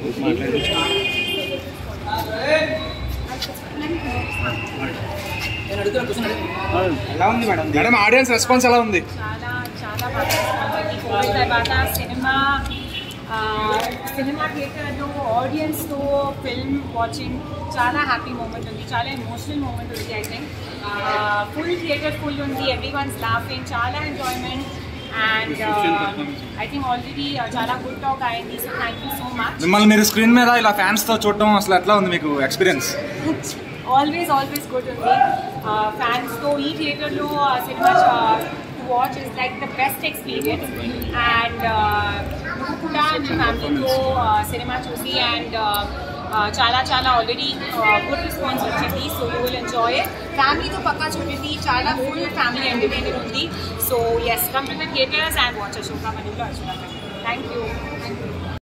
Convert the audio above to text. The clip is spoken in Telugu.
ఎలా ఉంది మేడం మేడం ఆడియన్స్ రెస్పాన్స్ ఎలా ఉంది చాలా చాలా బాగా రెస్పాన్స్ ఈ కోవిడ్ తర్వాత సినిమా ఆ, సినిమా థియేటర్లో ఆడియన్స్తో ఫిల్మ్ వాచింగ్ చాలా హ్యాపీ మూమెంట్ ఉంది చాలా ఎమోషనల్ మూమెంట్ ఉంది I think full theatre full ఉంది ఎవ్రీ వన్స్ లాఫింగ్ చాలా enjoyment and I think already చాలా గుడ్ టాక్ అయింది so thank you so much మిమ్మల్ని మీరు స్క్రీన్ మీద ఇలా ఫ్యాన్స్ తో చూడటం అసలు ఎట్లా ఉంది మీకు ఎక్స్పీరియన్స్ ఆల్వేస్ ఆల్వేస్ గుడ్ ఉంది ఫ్యాన్స్తో ఈ థియేటర్లో సినిమా watch is like the best experience and నువ్వు కూడా నీ ఫ్యామిలీతో సినిమా చూసి అండ్ చాలా చాలా ఆల్రెడీ గుడ్ రెస్పాన్స్ వచ్చింది సో యూ విల్ ఎంజాయ్ ఫ్యామిలీతో పక్కా చూడండి చాలా ఫుల్ ఫ్యామిలీ ఎంటర్టైన్మెంట్ ఉంది so yes come to the theatres and watch show కమనీలో థ్యాంక్ యూ థ్యాంక్ యూ